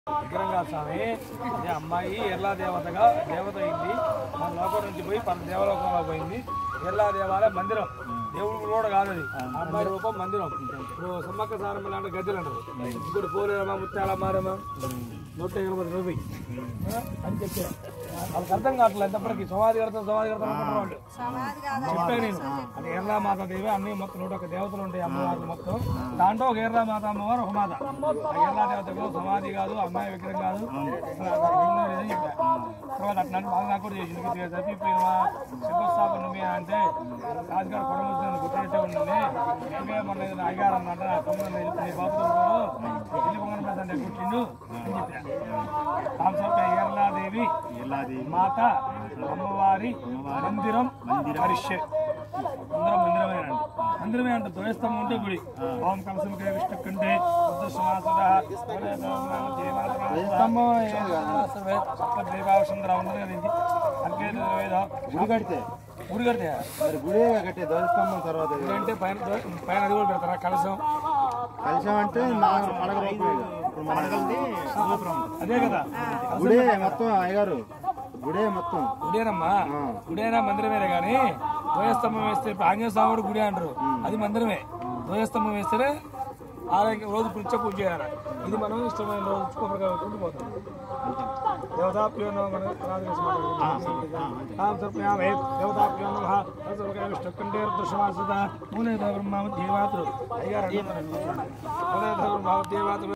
విగ్రహంగా స్వామి ఈ అమ్మాయి ఎర్లా దేవతగా దేవత అయింది మన లోకం నుంచి పోయి పర దేవలోకంలో పోయింది ఎర్లా దేవాలయ మందిరం దేవుడు కూడా కాదు అది ఆ అమ్మాయి రూపం మందిరం ఇప్పుడు సమ్మక్క సారమ్మ లాంటి గద్దెలు అంటారు ఇప్పుడు పోలేరమ్మా ముత్యాల మారమ్మ నూట ఎనభై రూపాయి ఆ, అని చెప్పారు వాళ్ళకి అర్థం కావట్లేదు ఎంతప్పటికి సమాధి కడతాం సమాధి కడతాం అనుకుంటున్నాం వాళ్ళు. చెప్పాను నేను అది ఎర్రా మాత దేవి అన్ని మొత్తం నూట ఒక దేవతలు ఉంటాయి అమ్మవారు మొత్తం దాంట్లో ఒక ఎర్రా మాత అమ్మవారు ఒక మాత ఆ ఎర్రా దేవతకు సమాధి కాదు అమ్మాయి విగ్రహం కాదు అసలు అది విగ్రహం లేదని చెప్పా తర్వాత అట్లా అంటే బాగా నాకు కూడా చేసింది కొద్దిగా తప్పిపోయినా శంకుస్థాపన మీ అంటే రాజుగారు కుటుంబం గుర్తుపెట్టే ఉండండి మేమే మొన్న ఏదైనా అయ్యారు అన్నమాట నా తమ్ముడు వెళ్ళి బాబుతో వెళ్ళి పొంగన పెద్దంటే కూర్చుండు అని చెప్పా కాంసర్పై ఎర్లాదేవి మాత అమ్మవారి మందిరం పరిషే అందరం మందిరమేనండి మందిరమే అంటే ద్వయస్తంభం ఉంటే గుడి ఓం కలసం విష్ణు కంటే గుడి కడితే గుడి కడితే మరి గుడి కట్టే ధ్వజస్తంభం తర్వాత గుడి అంటే పైన పైన అది కూడా పెడతారా కలసం కలిసాం అంటే నా పడగ రూపాయలు ఇప్పుడు మన అదే కదా గుడే మొత్తం అయ్యగారు గుడే మొత్తం గుడేనమ్మా గుడేనా మందిరమేనే కానీ ధ్వజస్తంభం వేస్తే ఇప్పుడు ఆంజనేయ స్వామి కూడా గుడి అంటారు అది మందిరమే ధ్వజస్తంభం వేస్తేనే ఆరోగ్యం రోజు పిలిచే పూజ చేయాలి ఇది మనం ఇష్టమైన రోజు కొబ్బరికాయ కొట్టుకుంటూ పోతాం దేవతాప్యో నమ మన రాజకృష్ణ దేవతాప్యో నమ సర్వకాయ విష్ణుకండే దృశ్యమాసత మూలే బ్రహ్మ దేవాతృ అయ్యారు మూలే బ్రహ్మ దేవాతృ